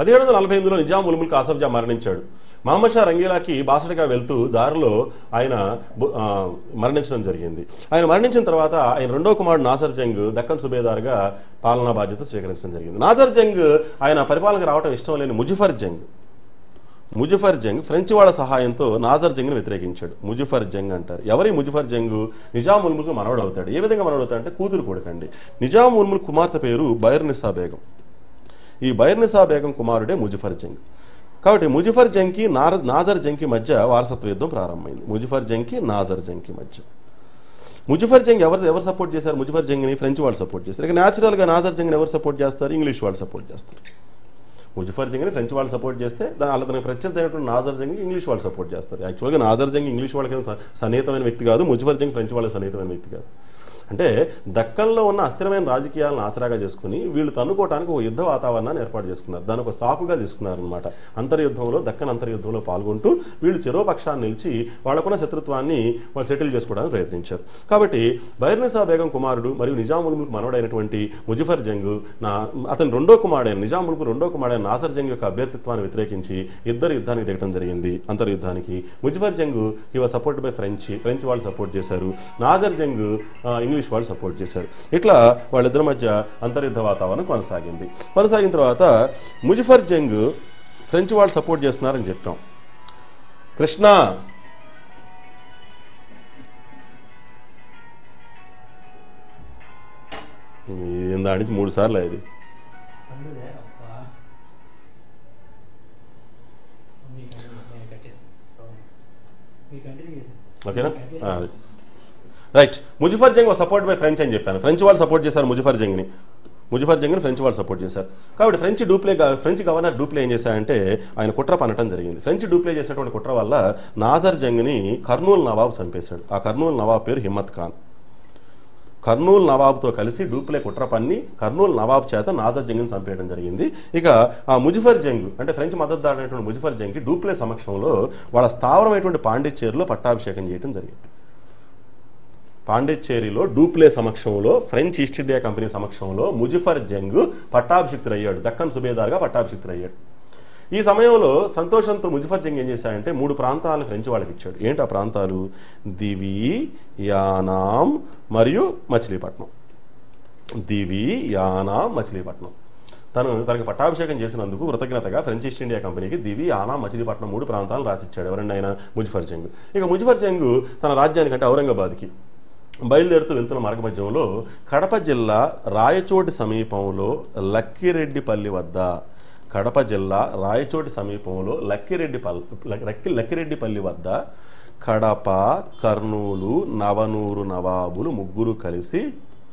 పదిహేడు వందల నలభై ఎనిమిదిలో నిజాం ఉల్ ముల్క్ ఆసఫ్ జా మరణించాడు మహమ్మద్ షా రంగీలాకి బాసటగా వెళ్తూ దారిలో ఆయన బు- ఆ, మరణించడం జరిగింది ఆయన మరణించిన తర్వాత ఆయన రెండో కుమారుడు నాసర్ జంగ్ దక్కన్ సుబేదార్గా పాలనా బాధ్యత స్వీకరించడం జరిగింది నాసర్ జంగ్ ఆయన పరిపాలనకు రావడం ఇష్టం లేని ముజఫర్ జంగ్ ముజఫర్ జంగ్ ఫ్రెంచ్ వాళ్ళ సహాయంతో నాజర్ జంగ్ని వ్యతిరేకించాడు ముజఫర్ జంగ్ అంటారు ఎవరి ముజఫర్ జంగ్ నిజాం ఉల్ముల్క్ మనవడు అవుతాడు ఏ విధంగా మనవడు అవుతాడు అంటే కూతురు కొడుకండి నిజాం ఉల్ముల్క్ కుమార్తె పేరు బైర్నిసా బేగం ఈ బైర్నిసా బేగం కుమారుడే ముజఫర్ జంగ్ కాబట్టి ముజఫర్ జంగ్కి నార నాజర్ జంగ్కి మధ్య వారసత్వ యుద్ధం ప్రారంభమైంది ముజఫర్ జంగ్కి నాజర్ జంగ్కి మధ్య ముజఫర్ జంగ్ ఎవరు ఎవరు సపోర్ట్ చేశారు ముజఫర్ జంగ్ని ఫ్రెంచ్ వాళ్ళు సపోర్ట్ చేశారు ఇక న్యాచురల్గా నాజర్ జంగ్ని ఎవరు సపోర్ట్ చేస్తారు ఇంగ్లీష్ వాళ్ళు సపోర్ట్ చేస్తారు ముజఫర్ జంగ్ని ఫ్రెంచ్ వాళ్ళు సపోర్ట్ చేస్తే దాని అతనికి ప్రత్యర్థమైనటువంటి నాజర్ జంగ్ ఇంగ్లీష్ వాళ్ళు సపోర్ట్ చేస్తారు యాక్చువల్గా నాజర్ జంగ్ ఇంగ్లీష్ వాళ్ళకి స- సన్నిహితమైన వ్యక్తి కాదు ముజఫర్ జంగ్ ఫ్రెంచ్ వాళ్ళకి సన్నిహితమైన వ్యక్తి కాదు అంటే దక్కన్లో ఉన్న అస్థిరమైన రాజకీయాలను ఆసరాగా చేసుకుని వీళ్ళు తన్నుకోవడానికి ఒక యుద్ధ వాతావరణాన్ని ఏర్పాటు చేసుకున్నారు దాని ఒక సాకుగా తీసుకున్నారనమాట అంతర్యుద్ధంలో దక్కన్ అంతర్యుద్ధంలో పాల్గొంటూ వీళ్ళు చెరో పక్షాన్ని నిలిచి వాళ్ళకున్న శత్రుత్వాన్ని వాళ్ళు సెటిల్ చేసుకోవడానికి ప్రయత్నించారు కాబట్టి బైర్నిసా బేగం కుమారుడు మరియు నిజాముల్ ముల్క్ మనవడైనటువంటి ముజఫర్ జంగ్ నా అతని రెండో కుమారుడైన నిజాముల్కు రెండో కుమారుడైన నాసర్ జంగ్ యొక్క అభ్యర్థిత్వాన్ని వ్యతిరేకించి ఇద్దరు యుద్ధానికి దిగడం జరిగింది అంతర్యుద్ధానికి ముజఫర్ జంగ్ ఈ was support by French French వాళ్ళు సపోర్ట్ చేశారు నాజర్ జంగ్ ఆ, ఇంగ్లీష్ వాళ్ళు సపోర్ట్ చేశారు ఇట్లా వాళ్ళిద్దరి మధ్య అంతర్యుద్ధ వాతావరణం కొనసాగింది కొనసాగిన తర్వాత ముజఫర్ జంగ్ ఫ్రెంచ్ వాళ్ళు సపోర్ట్ చేస్తున్నారని చెప్పాం కృష్ణ ఇది దాని నుంచి మూడు సార్లు అయింది పండుగ అబ్బా మీ కంటిన్యూ నేను కట్ చేస్తాను మీ కంటిన్యూ చేసి ఓకేనా ఆ, అది. Right Muzaffar Jung support by French అని చెప్పాను ఫ్రెంచ్ వాళ్ళు సపోర్ట్ చేశారు ముజఫర్ జంగ్ని ముజఫర్ జంగ్ని ఫ్రెంచ్ వాళ్ళు సపోర్ట్ చేశారు కాబట్టి ఫ్రెంచ్ డూప్లే గా- ఫ్రెంచ్ గవర్నర్ డూప్లే ఏం చేశారంటే ఆయన కుట్ర పనటం జరిగింది ఫ్రెంచ్ డూప్లే చేసినటువంటి కుట్ర వల్ల నాజర్ జంగ్ని కర్నూలు నవాబ్ చంపేశాడు ఆ కర్నూలు నవాబ్ పేరు హిమ్మత్ ఖాన్ కర్నూలు నవాబ్తో కలిసి డూప్లే కుట్ర పన్ని కర్నూలు నవాబ్ చేత నాజర్ జంగ్ని చంపేయడం జరిగింది ఇక ఆ ముజఫర్ జంగ్ అంటే ఫ్రెంచ్ మద్దతుదారుడైనటువంటి ముజఫర్ జంగ్కి డూప్లే సమక్షంలో వాళ్ళ స్థావరమైనటువంటి పాండిచ్చేరిలో పట్టాభిషేకం చేయడం జరిగింది పాండిచ్చేరిలో డూప్లే సమక్షంలో ఫ్రెంచ్ ఈస్ట్ ఇండియా కంపెనీ సమక్షంలో ముజఫర్ జంగ్ పట్టాభిషిక్తుడయ్యాడు దక్కన్ సుబేదార్గా పట్టాభిషిక్తుడయ్యాడు ఈ సమయంలో సంతోషంతో ముజఫర్ జంగ్ ఏం చేశాడంటే మూడు ప్రాంతాలను ఫ్రెంచ్ వాళ్ళకి ఇచ్చాడు ఏంటి ఆ ప్రాంతాలు దివి యానాం మరియు మచిలీపట్నం దివి యానాం మచిలీపట్నం తను తనకి పట్టాభిషేకం చేసినందుకు కృతజ్ఞతగా ఫ్రెంచ్ ఈస్ట్ ఇండియా కంపెనీకి దివి ఆనా మచిలీపట్నం మూడు ప్రాంతాలను రాసిచ్చాడు ఎవరండి ఆయన ముజఫర్ జంగ్ ఇక ముజఫర్ జంగ్ తన రాజ్యానికంటే ఔరంగాబాద్కి బయలుదేరుతూ వెళ్తున్న మార్గమధ్యంలో కడప జిల్లా రాయచోటి సమీపంలో లక్కిరెడ్డిపల్లి వద్ద కడప జిల్లా రాయచోటి సమీపంలో లక్కిరెడ్డిపల్లి లక్కి లక్కిరెడ్డిపల్లి వద్ద కడప కర్నూలు నవనూరు నవాబులు ముగ్గురు కలిసి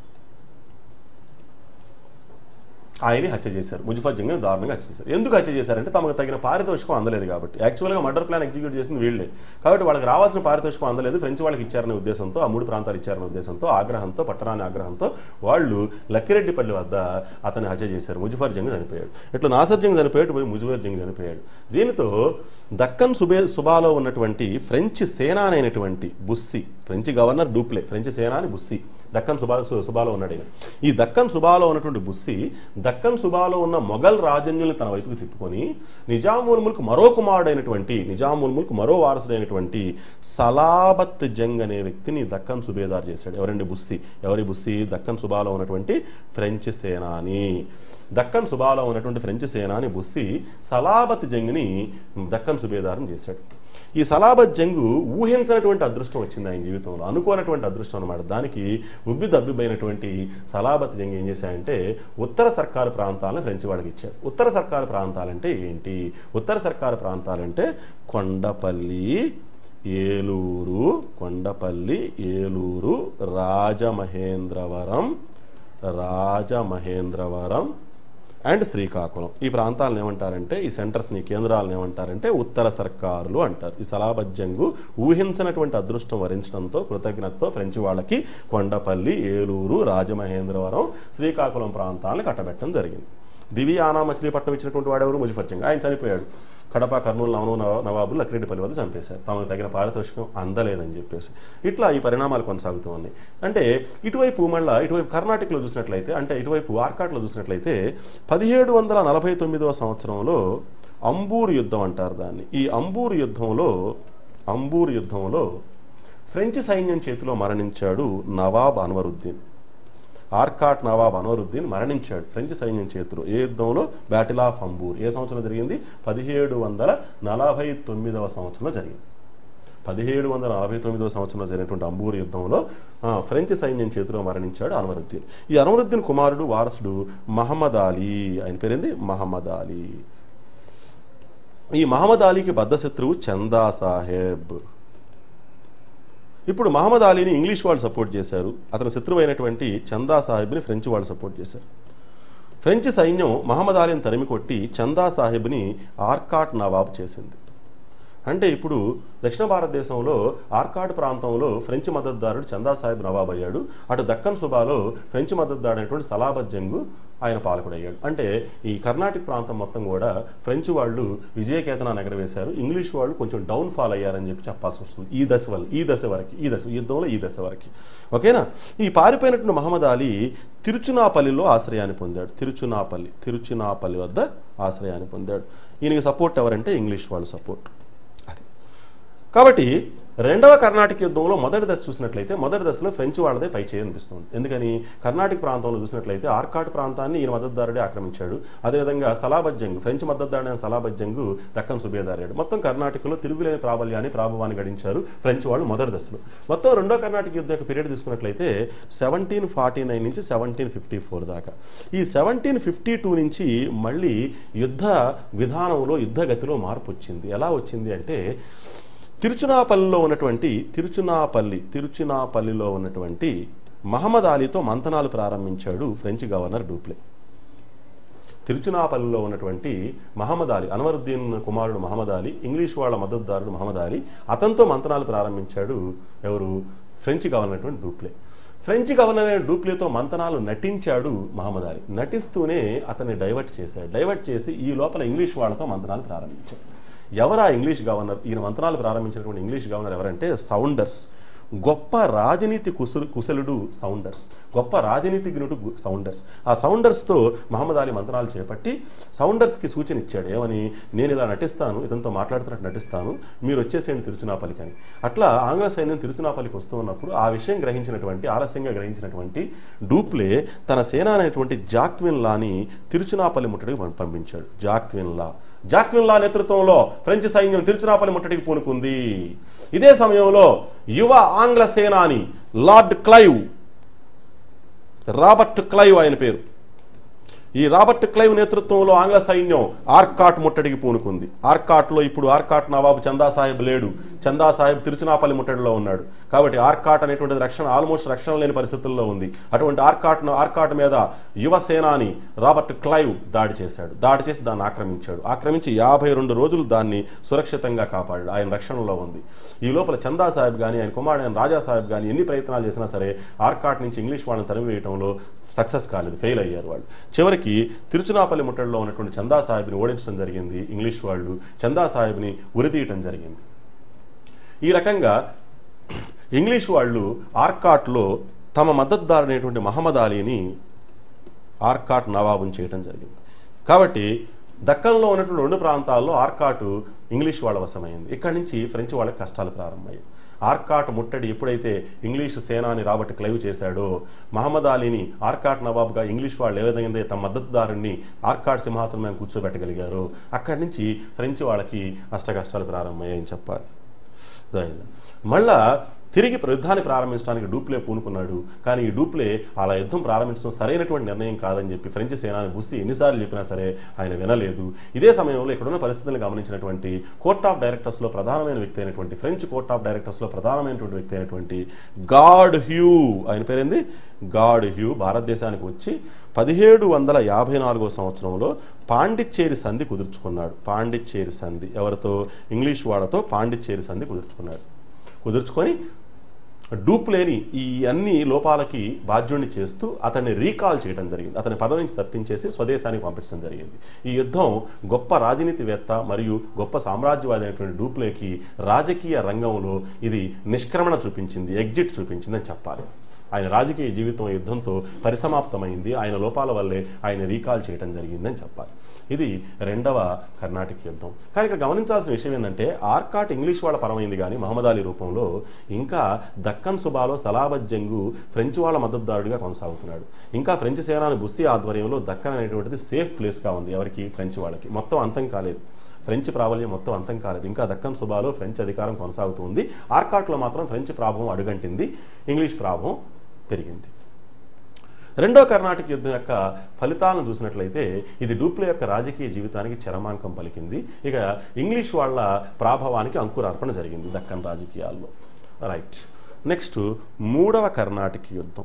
ఆయన్ని హత్య చేశారు ముజఫర్ జంగ్ని దారుణంగా హత్య చేశారు ఎందుకు హత్య చేశారంటే తమకు తగిన పారితోషికం అందలేదు కాబట్టి యాక్చువల్గా మర్డర్ ప్లాన్ ఎగ్జిక్యూట్ చేసింది వీళ్ళే కాబట్టి వాళ్ళకి రావాల్సిన పారితోషికం అందలేదు ఫ్రెంచ్ వాళ్ళకి ఇచ్చారనే ఉద్దేశంతో ఆ మూడు ప్రాంతాలు ఇచ్చారనే ఉద్దేశంతో ఆగ్రహంతో పట్టణాన్ని ఆగ్రహంతో వాళ్ళు లక్కిరెడ్డిపల్లి వద్ద అతన్ని హత్య చేశారు ముజఫర్ జంగ్ చనిపోయాడు ఇట్లా నాసర్ జంగ్ చనిపోయాడు పోయి ముజఫర్ జంగ్ చనిపోయాడు దీనితో దక్కన్ సుబే సుబాలో ఉన్నటువంటి ఫ్రెంచ్ సేనానైనటువంటి Bussy French governor Dupleix French సేనాని బుస్సి దక్కన్ సుబా సు- సుబాలో ఉన్నాడు ఈయన. ఈ దక్కన్ సుబాలో ఉన్నటువంటి బుస్సి దక్కన్ సుబాలో ఉన్న మొఘల్ రాజన్యుల్ని తన వైపుకు తిప్పుకొని నిజాముల్ ముల్క్ మరో కుమారుడైనటువంటి నిజాముల్ ముల్క్ మరో వారసుడైనటువంటి సలాబత్ జంగ్ అనే వ్యక్తిని దక్కన్ సుబేదార్ చేశాడు ఎవరండి బుస్సి ఎవరి బుస్సి దక్కన్ సుబాలో ఉన్నటువంటి ఫ్రెంచ్ సేనాని దక్కన్ సుబాలో ఉన్నటువంటి ఫ్రెంచ్ సేనాని బుస్సి సలాబత్ జంగ్ని దక్కన్ సుబేదారం చేశాడు ఈ సలాబత్ జంగు ఊహించినటువంటి అదృష్టం వచ్చింది ఆయన జీవితంలో అనుకోనటువంటి అదృష్టం అనమాట దానికి ఉబ్బి దబ్బిబైనటువంటి సలాబత్ జంగ్ ఏం చేశాడంటే ఉత్తర సర్కారు ప్రాంతాలను ఫ్రెంచ్ వాళ్ళకి ఇచ్చాడు ఉత్తర సర్కారు ప్రాంతాలంటే ఏంటి ఉత్తర సర్కారు ప్రాంతాలంటే కొండపల్లి ఏలూరు కొండపల్లి ఏలూరు రాజమహేంద్రవరం రాజమహేంద్రవరం అండ్ శ్రీకాకుళం ఈ ప్రాంతాలను ఏమంటారంటే ఈ సెంటర్స్ని కేంద్రాలను ఏమంటారంటే ఉత్తర సర్కారులు అంటారు ఈ సలాబజ్జంగు ఊహించినటువంటి అదృష్టం వరించడంతో కృతజ్ఞతతో ఫ్రెంచ్ వాళ్ళకి కొండపల్లి ఏలూరు రాజమహేంద్రవరం శ్రీకాకుళం ప్రాంతాలను కట్టబెట్టడం జరిగింది దివి ఆనా మచిలీపట్నం ఇచ్చినటువంటి వాడెవరు ముజఫర్ జంగ్ ఆయన చనిపోయాడు కడప కర్నూలు నవను నవ- నవాబులు లక్రెడ్డిపల్లి వద్ద చంపేశారు తమకు తగిన పారితోషికం అందలేదని చెప్పేసి ఇట్లా ఈ పరిణామాలు కొనసాగుతూ ఉన్నాయి అంటే ఇటువైపు మళ్ళా ఇటువైపు కర్ణాటకలో చూసినట్లయితే అంటే ఇటువైపు ఆర్కాట్లో చూసినట్లయితే పదిహేడు వందల నలభై తొమ్మిదవ సంవత్సరంలో అంబూర్ యుద్ధం అంటారు దాన్ని ఈ అంబూర్ యుద్ధంలో అంబూర్ యుద్ధంలో ఫ్రెంచ్ సైన్యం చేతిలో మరణించాడు నవాబ్ అన్వరుద్దీన్ ఆర్కాట్ నవాబ్ అన్వరుద్దీన్ మరణించాడు ఫ్రెంచ్ సైన్యం చేతిలో ఏ యుద్ధంలో బ్యాటిల్ ఆఫ్ అంబూర్ ఏ సంవత్సరంలో జరిగింది పదిహేడు వందల నలభై తొమ్మిదవ సంవత్సరంలో జరిగింది పదిహేడు వందల నలభై తొమ్మిదవ సంవత్సరంలో జరిగినటువంటి అంబూర్ యుద్ధంలో ఆ, ఫ్రెంచ్ సైన్యం చేతిలో మరణించాడు అన్వరుద్దీన్ ఈ అన్వరుద్దీన్ కుమారుడు వారసుడు మహమ్మద్ అలీ ఆయన పేరేంది మహమ్మద్ అలీ ఈ మహమ్మద్ అలీకి బద్ధ శత్రువు చందా సాహెబ్ ఇప్పుడు మహమ్మద్ అలీని ఇంగ్లీష్ వాళ్ళు సపోర్ట్ చేశారు అతని శత్రువు అయినటువంటి చందా సాహెబ్ని ఫ్రెంచ్ వాళ్ళు సపోర్ట్ చేశారు ఫ్రెంచ్ సైన్యం మహమ్మద్ అలీని తరిమి కొట్టి చందా సాహెబ్ని ఆర్కాట్ నవాబ్ చేసింది అంటే ఇప్పుడు దక్షిణ భారతదేశంలో ఆర్కాడ్ ప్రాంతంలో ఫ్రెంచ్ మద్దతుదారుడు చందా సాహెబ్ నవాబ్ అయ్యాడు అటు దక్కన్ సుబాలో ఫ్రెంచ్ మద్దతుదారుడు అయినటువంటి సలాబత్ జంగు ఆయన పాలకుడయ్యాడు అంటే ఈ కర్ణాటక ప్రాంతం మొత్తం కూడా ఫ్రెంచ్ వాళ్ళు విజయకేతనాన్ని ఎగరవేశారు ఇంగ్లీష్ వాళ్ళు కొంచెం డౌన్ ఫాల్ అయ్యారని చెప్పి చెప్పాల్సి వస్తుంది ఈ దశ వల్ల ఈ దశ వరకు ఈ దశ ఈ యుద్ధంలో ఈ దశ వరకు ఓకేనా ఈ పారిపోయినటువంటి మహమ్మద్ అలీ తిరుచునాపల్లిలో ఆశ్రయాన్ని పొందాడు తిరుచునాపల్లి తిరుచునాపల్లి వద్ద ఆశ్రయాన్ని పొందాడు ఈయనకి సపోర్ట్ ఎవరంటే ఇంగ్లీష్ వాళ్ళు సపోర్ట్ అది కాబట్టి రెండవ కర్ణాటక యుద్ధంలో మొదటి దశ చూసినట్లయితే మొదటి దశలో ఫ్రెంచ్ వాళ్ళదే పై చేయి అనిపిస్తుంది ఎందుకని కర్ణాటక ప్రాంతంలో చూసినట్లయితే ఆర్కాట్ ప్రాంతాన్ని ఈయన మద్దతుదారుడే ఆక్రమించాడు అదేవిధంగా సలాబజ్జంగ్ ఫ్రెంచ్ మద్దతుదారుడైన సలాబజ్జంగ్ దక్కన్ సుబేదారాడు మొత్తం కర్ణాటకలో తిరుగులేని ప్రాబల్యాన్ని ప్రాభవాన్ని గడించారు ఫ్రెంచ్ వాళ్ళు మొదటి దశలో మొత్తం రెండో కర్ణాటక యుద్ధం యొక్క పీరియడ్ తీసుకున్నట్లయితే సెవెంటీన్ ఫార్టీ నైన్ నుంచి సెవెంటీన్ ఫిఫ్టీ ఫోర్ దాకా ఈ సెవెంటీన్ ఫిఫ్టీ టూ నుంచి మళ్ళీ యుద్ధ విధానంలో యుద్ధగతిలో మార్పు వచ్చింది ఎలా వచ్చింది అంటే తిరుచునాపల్లిలో ఉన్నటువంటి తిరుచునాపల్లి తిరుచునాపల్లిలో ఉన్నటువంటి మహమ్మద్ అలీతో మంతనాలు ప్రారంభించాడు ఫ్రెంచ్ గవర్నర్ డూప్లే తిరుచునాపల్లిలో ఉన్నటువంటి మహమ్మద్ అలీ అన్వరుద్దీన్ కుమారుడు మహమ్మద్ అలీ ఇంగ్లీష్ వాళ్ళ మద్దతుదారుడు మహమ్మద్ అలీ అతనితో మంతనాలు ప్రారంభించాడు ఎవరు ఫ్రెంచ్ గవర్నర్ అయినటువంటి డూప్లే ఫ్రెంచ్ గవర్నర్ అయిన డూప్లేతో మంతనాలు నటించాడు మహమ్మద్ అలీ నటిస్తూనే అతన్ని డైవర్ట్ చేశాడు డైవర్ట్ చేసి ఈ లోపల ఇంగ్లీష్ వాళ్ళతో మంతనాలు ప్రారంభించాడు ఎవరా ఇంగ్లీష్ గవర్నర్ ఈయన మంత్రాలు ప్రారంభించినటువంటి ఇంగ్లీష్ గవర్నర్ ఎవరంటే సౌండర్స్ గొప్ప రాజనీతి కుశలు కుశలుడు సౌండర్స్ గొప్ప రాజనీతిజ్ఞుడు గు- సౌండర్స్ ఆ సౌండర్స్తో మహమ్మద్ అలీ మంత్రాలు చేపట్టి సౌండర్స్కి సూచన ఇచ్చాడు ఏమని నేను ఇలా నటిస్తాను ఇతనితో మాట్లాడుతున్నట్టు నటిస్తాను మీరు వచ్చేసేయండి తిరుచునాపల్లికి అని అట్లా ఆంగ్ల సైన్యం తిరుచునాపల్లికి వస్తూ ఉన్నప్పుడు ఆ విషయం గ్రహించినటువంటి ఆలస్యంగా గ్రహించినటువంటి డూప్లే తన సేన అనేటువంటి జాక్విన్ లాని తిరుచునాపల్లి ముట్టడికి పం- పంపించాడు జాక్విన్ లా జాక్విన్ లా నేతృత్వంలో ఫ్రెంచ్ సైన్యం తిరుచునాపల్లి ముట్టడికి పూనుకుంది ఇదే సమయంలో యువ ఆంగ్ల సేనాని లార్డ్ క్లైవ్ రాబర్ట్ క్లైవ్ ఆయన పేరు ఈ రాబర్ట్ క్లైవ్ నేతృత్వంలో ఆంగ్ల సైన్యం ఆర్కాట్ ముట్టడికి పూనుకుంది ఆర్కాట్లో ఇప్పుడు ఆర్కాట్ నవాబు చందా సాహెబ్ లేడు చందా సాహెబ్ తిరుచునాపల్లి ముట్టడిలో ఉన్నాడు కాబట్టి ఆర్కాట్ అనేటువంటిది రక్షణ ఆల్మోస్ట్ రక్షణ లేని పరిస్థితుల్లో ఉంది అటువంటి ఆర్కాట్ ఆర్కాట్ మీద యువ సేనాని రాబర్ట్ క్లైవ్ దాడి చేశాడు దాడి చేసి దాన్ని ఆక్రమించాడు ఆక్రమించి యాభై రెండు రోజులు దాన్ని సురక్షితంగా కాపాడాడు ఆయన రక్షణలో ఉంది ఈ లోపల చందా సాహెబ్ కానీ ఆయన కుమారుడైన రాజా సాహెబ్ కానీ ఎన్ని ప్రయత్నాలు చేసినా సరే ఆర్కాట్ నుంచి ఇంగ్లీష్ వాళ్ళని తరిమివేయడంలో సక్సెస్ కాలేదు ఫెయిల్ అయ్యారు వాళ్ళు చివరికి తిరుచునాపల్లి ముట్టడిలో ఉన్నటువంటి చందా సాహెబ్ని ఓడించడం జరిగింది ఇంగ్లీష్ వాళ్ళు చందా సాహెబ్ని ఉరితీయటం జరిగింది ఈ రకంగా ఇంగ్లీష్ వాళ్ళు ఆర్కాట్లో తమ మద్దతుదారుడైనటువంటి మహమ్మద్ అలీని ఆర్కాట్ నవాబుని చేయడం జరిగింది కాబట్టి దక్కన్లో ఉన్నటువంటి రెండు ప్రాంతాల్లో ఆర్కాటు ఇంగ్లీష్ వాళ్ళ వశమైంది ఇక్కడి నుంచి ఫ్రెంచ్ వాళ్ళకి కష్టాలు ప్రారంభమయ్యాయి ఆర్కాట్ ముట్టడి ఎప్పుడైతే ఇంగ్లీష్ సేనాని రాబర్ట్ క్లైవ్ చేశాడో మహమ్మద్ అలీని ఆర్కాట్ నవాబ్గా ఇంగ్లీష్ వాళ్ళు ఏ విధంగా అయితే తమ మద్దతుదారుణ్ణి ఆర్కాట్ సింహాసనం మీద కూర్చోబెట్టగలిగారో అక్కడి నుంచి ఫ్రెంచ్ వాళ్ళకి అష్ట కష్టాలు ప్రారంభమయ్యాయని చెప్పాలి అర్థమైందా? మళ్ళా తిరిగి యుద్ధాన్ని ప్రారంభించడానికి డూప్లే పూనుకున్నాడు కానీ ఈ డూప్లే అలా యుద్ధం ప్రారంభించడం సరైనటువంటి నిర్ణయం కాదని చెప్పి ఫ్రెంచ్ సేనాని బుస్సి ఎన్నిసార్లు చెప్పినా సరే ఆయన వినలేదు ఇదే సమయంలో ఇక్కడున్న పరిస్థితులను గమనించినటువంటి కోర్ట్ ఆఫ్ డైరెక్టర్స్లో ప్రధానమైన వ్యక్తి అయినటువంటి ఫ్రెంచ్ కోర్ట్ ఆఫ్ డైరెక్టర్స్లో ప్రధానమైనటువంటి వ్యక్తి అయినటువంటి గాడ్ హ్యూ ఆయన పేరేంది గాడ్ హ్యూ భారతదేశానికి వచ్చి పదిహేడు వందల యాభై నాలుగో సంవత్సరంలో పాండిచ్చేరి సంధి కుదుర్చుకున్నాడు పాండిచ్చేరి సంధి ఎవరితో ఇంగ్లీష్ వాళ్ళతో పాండిచ్చేరి సంధి కుదుర్చుకున్నాడు కుదుర్చుకొని డూప్లేని ఈ అన్ని లోపాలకి బాధ్యుడిని చేస్తూ అతన్ని రీకాల్ చేయడం జరిగింది అతని పదవి నుంచి తప్పించేసి స్వదేశానికి పంపించడం జరిగింది ఈ యుద్ధం గొప్ప రాజనీతివేత్త మరియు గొప్ప సామ్రాజ్యవాది అయినటువంటి డూప్లేకి రాజకీయ రంగంలో ఇది నిష్క్రమణ చూపించింది ఎగ్జిట్ చూపించింది అని చెప్పాలి ఆయన రాజకీయ జీవితం యుద్ధంతో పరిసమాప్తమైంది ఆయన లోపాల వల్లే ఆయన రీకాల్ చేయడం జరిగిందని చెప్పాలి ఇది రెండవ కర్ణాటక యుద్ధం కానీ ఇక్కడ గమనించాల్సిన విషయం ఏంటంటే ఆర్కాట్ ఇంగ్లీష్ వాళ్ళ పరమైంది కానీ మహమ్మద్ అలీ రూపంలో ఇంకా దక్కన్ సుబాలో సలాబత్ జంగు ఫ్రెంచ్ వాళ్ళ మద్దతుదారుడిగా కొనసాగుతున్నాడు ఇంకా ఫ్రెంచ్ సేనాని బుస్తీ ఆధ్వర్యంలో దక్కన్ అనేటువంటిది సేఫ్ ప్లేస్గా ఉంది ఎవరికి ఫ్రెంచ్ వాళ్ళకి మొత్తం అంతం కాలేదు ఫ్రెంచ్ ప్రాబల్యం మొత్తం అంతం కాలేదు ఇంకా దక్కన్ సుబాలో ఫ్రెంచ్ అధికారం కొనసాగుతుంది ఆర్కాట్లో మాత్రం ఫ్రెంచ్ ప్రాభవం అడుగంటింది ఇంగ్లీష్ ప్రాభవం పెరిగింది రెండో కర్ణాటక యుద్ధం యొక్క ఫలితాలను చూసినట్లయితే ఇది డూప్లే యొక్క రాజకీయ జీవితానికి చరమాంకం పలికింది ఇక ఇంగ్లీష్ వాళ్ళ ప్రాభవానికి అంకురార్పణ జరిగింది దక్కన్ రాజకీయాల్లో రైట్ నెక్స్ట్ మూడవ కర్ణాటక యుద్ధం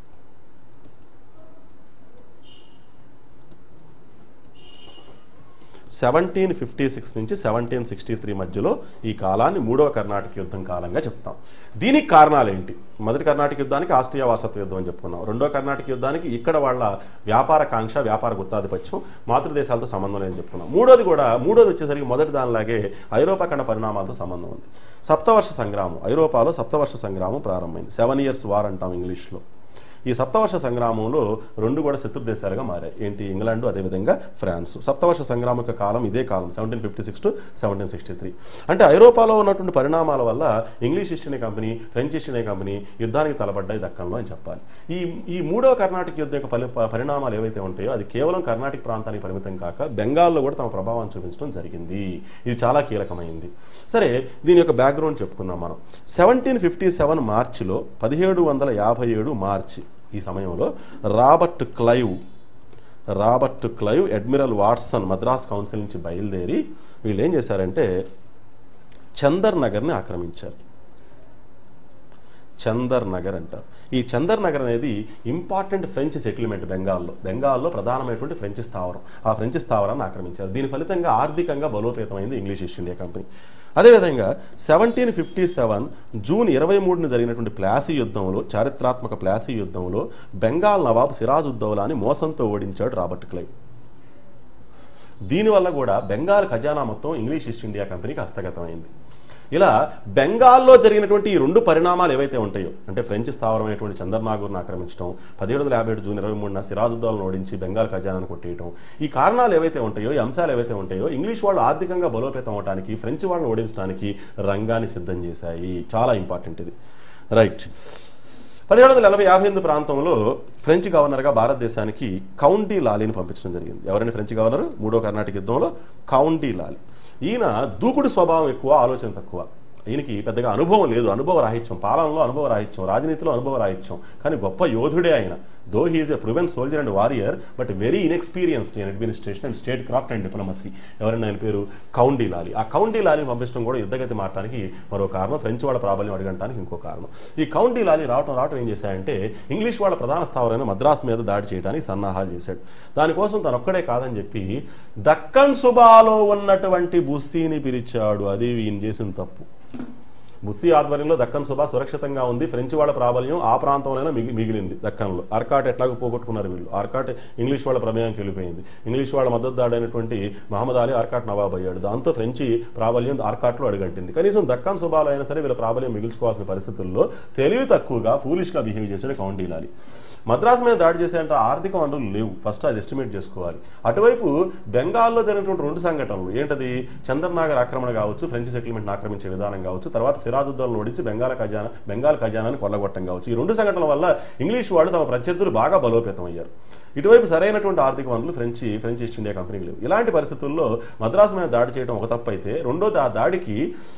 సెవెంటీన్ ఫిఫ్టీ సిక్స్ నుంచి సెవెంటీన్ సిక్స్టీ త్రీ మధ్యలో ఈ కాలాన్ని మూడవ కర్ణాటక యుద్ధం కాలంగా చెప్తాం దీనికి కారణాలు ఏంటి మొదటి కర్ణాటక యుద్ధానికి ఆస్ట్రియా వాసత్వ యుద్ధం అని చెప్పుకున్నాం రెండో కర్ణాటక యుద్ధానికి ఇక్కడ వాళ్ళ వ్యాపార కాంక్ష వ్యాపార గుత్తాధిపత్యం మాతృదేశాలతో సంబంధం లేదని చెప్పుకున్నాం మూడోది కూడా మూడోది వచ్చేసరికి మొదటి దానిలాగే ఐరోపా ఖండ పరిణామాలతో సంబంధం ఉంది సప్తవర్ష సంగ్రామం ఐరోపాలో సప్తవర్ష సంగ్రామం ప్రారంభమైంది సెవెన్ ఇయర్స్ వార్ అంటాం ఇంగ్లీష్లో ఈ సప్తవర్ష సంగ్రామంలో రెండు కూడా శత్రు దేశాలుగా మారాయి ఏంటి ఇంగ్లాండ్ అదేవిధంగా ఫ్రాన్స్ సప్తవర్ష సంగ్రామ యొక్క కాలం ఇదే కాలం seventeen fifty six to seventeen sixty three అంటే ఐరోపాలో ఉన్నటువంటి పరిణామాల వల్ల English East India company French East India company యుద్ధానికి తలపడ్డాయి దక్కన్లో అని చెప్పాలి ఈ ఈ మూడవ కర్ణాటక యుద్ధం యొక్క పలి పరిణామాలు ఏవైతే ఉంటాయో అది కేవలం కర్ణాటక ప్రాంతానికి పరిమితం కాక బెంగాల్లో కూడా తమ ప్రభావాన్ని చూపించడం జరిగింది ఇది చాలా కీలకమైంది సరే దీని యొక్క బ్యాక్గ్రౌండ్ చెప్పుకుందాం మనం సెవెంటీన్ ఫిఫ్టీ సెవెన్ మార్చిలో పదిహేడు వందల యాభై ఏడు మార్చి ఈ సమయంలో Robert Clive Robert Clive Admiral Watson Madras council నుంచి బయలుదేరి వీళ్ళు ఏం చేశారంటే చందర్ నగర్ని ఆక్రమించారు చందర్ నగర్ అంటారు ఈ చందర్ నగర్ అనేది ఇంపార్టెంట్ ఫ్రెంచ్ సెటిల్మెంట్ బెంగాల్లో బెంగాల్లో ప్రధానమైనటువంటి ఫ్రెంచ్ స్థావరం ఆ ఫ్రెంచ్ స్థావరాన్ని ఆక్రమించారు దీని ఫలితంగా ఆర్థికంగా బలోపేతమైంది ఇంగ్లీష్ ఈస్ట్ ఇండియా కంపెనీ అదేవిధంగా సెవెంటీన్ ఫిఫ్టీ సెవెన్ జూన్ ఇరవై మూడున జరిగినటువంటి ప్లాసీ యుద్ధంలో చారిత్రాత్మక ప్లాసీ యుద్ధంలో బెంగాల్ నవాబ్ సిరాజుద్దౌలాని మోసంతో ఓడించాడు రాబర్ట్ క్లైవ్ దీనివల్ల కూడా బెంగాల్ ఖజానా మొత్తం ఇంగ్లీష్ ఈస్ట్ ఇండియా కంపెనీకి హస్తగతమైంది ఇలా బెంగాల్లో జరిగినటువంటి ఈ రెండు పరిణామాలు ఏవైతే ఉంటాయో అంటే ఫ్రెంచ్ స్థావరమైనటువంటి చందర్నాగూర్ను ఆక్రమించడం పదిహేడు వందల యాభై ఏడు జూన్ ఇరవై మూడున సిరాజుద్దౌలను ఓడించి బెంగాల్ ఖజానాను కొట్టేయడం ఈ కారణాలు ఏవైతే ఉంటాయో ఈ అంశాలు ఏవైతే ఉంటాయో ఇంగ్లీష్ వాళ్ళు ఆర్థికంగా బలోపేతం అవడానికి ఫ్రెంచ్ వాళ్ళని ఓడించడానికి రంగాన్ని సిద్ధం చేశాయి చాలా ఇంపార్టెంట్ ఇది రైట్ పదిహేడు వందల ఎనభై యాభై ఎనిమిది ప్రాంతంలో ఫ్రెంచ్ గవర్నర్గా భారతదేశానికి కౌండీ లాలీని పంపించడం జరిగింది ఎవరైనా ఫ్రెంచ్ గవర్నర్ మూడో కర్ణాటక యుద్ధంలో కౌండీ లాలి ఈయన దూకుడు స్వభావం ఎక్కువ ఆలోచన తక్కువ ఈయనకి పెద్దగా అనుభవం లేదు అనుభవ రాహిత్యం పాలనలో అనుభవ రాహిత్యం రాజనీతిలో అనుభవ రాహిత్యం కానీ గొప్ప యోధుడే ఆయన though he is a proven soldier and warrior but very inexperienced in administration and statecraft and diplomacy ఎవరైనా ఆయన పేరు కౌండీ లాలి ఆ కౌండీ లాలిని పంపించడం కూడా యుద్ధగతి మారడానికి మరో కారణం ఫ్రెంచ్ వాళ్ళ ప్రాబల్యం అడగడానికి ఇంకో కారణం ఈ కౌండీ లాలి రావటం రావటం ఏం చేశాడంటే ఇంగ్లీష్ వాళ్ళ ప్రధాన స్థావరమైన మద్రాస్ మీద దాడి చేయడానికి సన్నాహాలు చేశాడు దానికోసం తను ఒక్కడే కాదని చెప్పి దక్కన్ సుబాలో ఉన్నటువంటి బుస్సీని పిలిచాడు అది ఈయన చేసిన తప్పు బుస్సీ ఆధ్వర్యంలో దక్కన్ సుబా సురక్షితంగా ఉంది ఫ్రెంచ్ వాళ్ళ ప్రాబల్యం ఆ ప్రాంతంలోనే మిగి మిగిలింది దక్కన్లో ఆర్కాట్ ఎట్లాగో పోగొట్టుకున్నారు వీళ్ళు ఆర్కాట్ ఇంగ్లీష్ వాళ్ళ ప్రమేయంకి వెళ్ళిపోయింది ఇంగ్లీష్ వాళ్ళ మద్దతు దాడైనటువంటి మహమ్మద్ అలీ ఆర్కాట్ నవాబ్ అయ్యాడు దాంతో ఫ్రెంచి ప్రాబల్యం ఆర్కాట్లో అడుగంటింది కనీసం దక్కన్ సుబాలో అయినా సరే వీళ్ళ ప్రాబల్యం మిగిల్చుకోవాల్సిన పరిస్థితుల్లో తెలివి తక్కువగా ఫూలిష్గా బిహేవ్ చేశాడు కౌండీలాలి మద్రాస్ మీద దాడి చేసేంత ఆర్థిక వనరులు లేవు ఫస్ట్ అది ఎస్టిమేట్ చేసుకోవాలి అటువైపు బెంగాల్లో జరిగినటువంటి రెండు సంఘటనలు ఏంటది చందర్నాగర్ ఆక్రమణ కావచ్చు ఫ్రెంచ్ సెటిల్మెంట్ ఆక్రమించే విధానం కావచ్చు తర్వాత సిరాజుద్దౌలను ఓడించి బెంగాల్ ఖజానా బెంగాల్ ఖజానాని కొల్లగొట్టడం కావచ్చు ఈ రెండు సంఘటనల వల్ల ఇంగ్లీష్ వాళ్ళు తమ ప్రత్యర్థులు బాగా బలోపేతం అయ్యారు ఇటువైపు సరైనటువంటి ఆర్థిక వనరులు ఫ్రెంచ్ ఫ్రెంచ్ ఈస్ట్ ఇండియా కంపెనీకి లేవు ఇలాంటి పరిస్థితుల్లో మద్రాసు మీద దాడి చేయడం ఒక తప్పు అయితే రెండోది ఆ దాడికి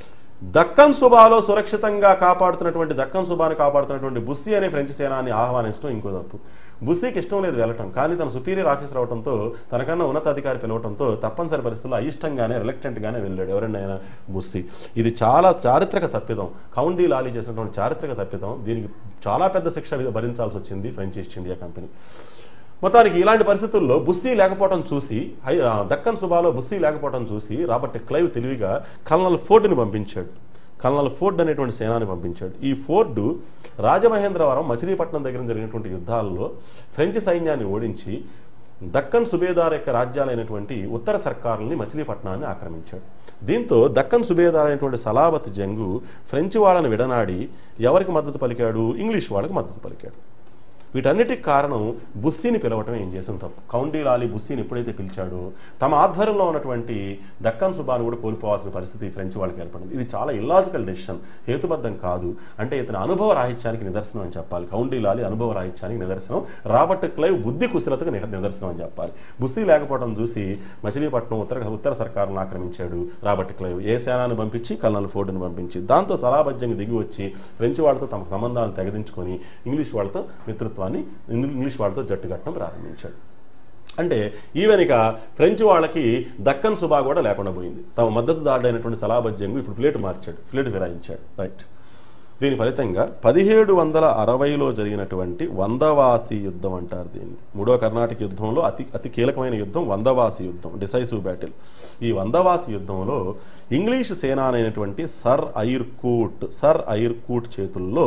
దక్కన్ సుబాలో సురక్షితంగా కాపాడుతున్నటువంటి దక్కన్ సుబాని కాపాడుతున్నటువంటి బుస్సీ అనే ఫ్రెంచ్ సేనాన్ని ఆహ్వానించడం ఇంకో తప్పు బుస్సీకి ఇష్టం లేదు వెళ్ళటం కానీ తన సుపీరియర్ ఆఫీసర్ అవడంతో తనకన్నా ఉన్నతాధికారి పిలవడంతో తప్పనిసరి పరిస్థితుల్లో అయిష్టంగానే రిలక్టెంట్గానే వెళ్ళాడు ఎవరైనా ఆయన బుస్సీ ఇది చాలా చారిత్రక తప్పిదం కౌండీ లాలీ చేసినటువంటి చారిత్రక తప్పిదం దీనికి చాలా పెద్ద శిక్ష భరించాల్సి వచ్చింది ఫ్రెంచ్ ఈస్ట్ ఇండియా కంపెనీ మొత్తానికి ఇలాంటి పరిస్థితుల్లో బుస్సీ లేకపోవడం చూసి హై ఆ, దక్కన్ సుబాలో బుస్సీ లేకపోవడం చూసి రాబర్ట్ క్లైవ్ తెలివిగా కల్నల్ ఫోర్డ్ని పంపించాడు కల్నల్ ఫోర్డ్ అనేటువంటి సేనాని పంపించాడు ఈ ఫోర్డు రాజమహేంద్రవరం మచిలీపట్నం దగ్గర జరిగినటువంటి యుద్ధాల్లో ఫ్రెంచ్ సైన్యాన్ని ఓడించి దక్కన్ సుబేదార్ యొక్క రాజ్యాలైనటువంటి ఉత్తర సర్కారుల్ని మచిలీపట్నాన్ని ఆక్రమించాడు దీంతో దక్కన్ సుబేదార్ అయినటువంటి సలాబత్ జంగు ఫ్రెంచ్ వాళ్ళని విడనాడి ఎవరికి మద్దతు పలికాడు ఇంగ్లీష్ వాళ్ళకి మద్దతు పలికాడు వీటన్నిటికి కారణం బుస్సీని పిలవటం ఏం చేసిన తప్పు కౌండీలాలి బుస్సీని ఎప్పుడైతే పిలిచాడో తమ ఆధ్వర్యంలో ఉన్నటువంటి దక్కన్ సుబాను కూడా కోల్పోవాల్సిన పరిస్థితి ఫ్రెంచ్ వాళ్ళకి ఏర్పడింది ఇది చాలా ఇల్లాజికల్ డెసిషన్ హేతుబద్ధం కాదు అంటే ఇతని అనుభవ రాహిత్యానికి నిదర్శనం అని చెప్పాలి కౌండీలాలి అనుభవ రాహిత్యానికి నిదర్శనం రాబర్ట్ క్లైవ్ బుద్ధి కుశలతకు నిద- నిదర్శనం అని చెప్పాలి బుస్సీ లేకపోవడం చూసి మచిలీపట్నం ఉత్తర ఉత్తర సర్కారును ఆక్రమించాడు రాబర్ట్ క్లైవ్ ఏ సేనాన్ని పంపించి కల్నల్ ఫోర్డును పంపించి దాంతో సలాబజ్జంగి దిగి వచ్చి ఫ్రెంచ్ వాళ్ళతో తమ సంబంధాలను తెగదించుకొని ఇంగ్లీష్ వాళ్ళతో మిత్రత్వాన్ని ఇంగ్లీష్ వాళ్ళతో జట్టు కట్టడం ప్రారంభించాడు అంటే ఈవెన్ ఇక ఫ్రెంచ్ వాళ్ళకి దక్కన్ సుబా కూడా లేకుండా పోయింది తమ మద్దతుదారుడైనటువంటి సలాబజ్జంగు ఇప్పుడు ప్లేట్ మార్చాడు ప్లేట్ ఫిరాయించాడు రైట్ దీని ఫలితంగా పదిహేడు వందల అరవైలో జరిగినటువంటి వందవాసి యుద్ధం అంటారు దీన్ని మూడో కర్ణాటక యుద్ధంలో అతి అతి కీలకమైన యుద్ధం వందవాసి యుద్ధం డిసైసివ్ బ్యాటిల్ ఈ వందవాసి యుద్ధంలో ఇంగ్లీష్ సేనానైనటువంటి సర్ ఐర్కూట్ సర్ ఐర్కూట్ చేతుల్లో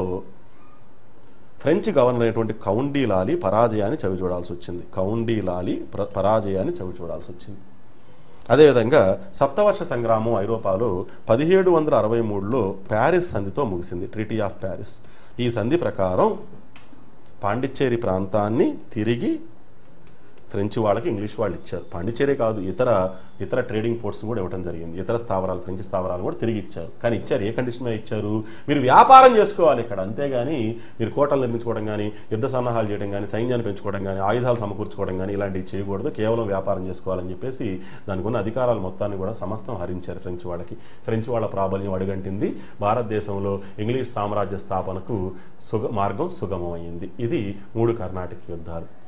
ఫ్రెంచ్ గవర్నర్ అయినటువంటి కౌండీలాలి పరాజయాన్ని చవి చూడాల్సి వచ్చింది కౌండీలాలి ప్ర- పరాజయాన్ని చవి చూడాల్సి వచ్చింది అదేవిధంగా సప్తవర్ష సంగ్రామం ఐరోపాలో పదిహేడు వందల అరవై మూడులో ప్యారిస్ సంధితో ముగిసింది ట్రీటీ ఆఫ్ ప్యారిస్ ఈ సంధి ప్రకారం పాండిచ్చేరి ప్రాంతాన్ని తిరిగి ఫ్రెంచ్ వాళ్ళకి ఇంగ్లీష్ వాళ్ళు ఇచ్చారు పాండిచ్చేరి కాదు ఇతర ఇతర ట్రేడింగ్ పోర్ట్స్ కూడా ఇవ్వడం జరిగింది ఇతర స్థావరాలు ఫ్రెంచ్ స్థావరాలు కూడా తిరిగి ఇచ్చారు కానీ ఇచ్చారు ఏ కండిషన్ మీద ఇచ్చారు మీరు వ్యాపారం చేసుకోవాలి ఇక్కడ అంతేగాని మీరు కోటలు నిర్మించుకోవడం కానీ యుద్ధ సన్నాహాలు చేయడం కానీ సైన్యాన్ని పెంచుకోవడం కానీ ఆయుధాలు సమకూర్చుకోవడం కానీ ఇలాంటివి చేయకూడదు కేవలం వ్యాపారం చేసుకోవాలని చెప్పేసి దానికి ఉన్న అధికారాల మొత్తాన్ని కూడా సమస్తం హరించారు ఫ్రెంచ్ వాళ్ళకి ఫ్రెంచ్ వాళ్ళ ప్రాబల్యం అడుగంటింది భారతదేశంలో ఇంగ్లీష్ సామ్రాజ్య స్థాపనకు సుగ మార్గం సుగమమైంది ఇది మూడు కర్ణాటక యుద్ధాలు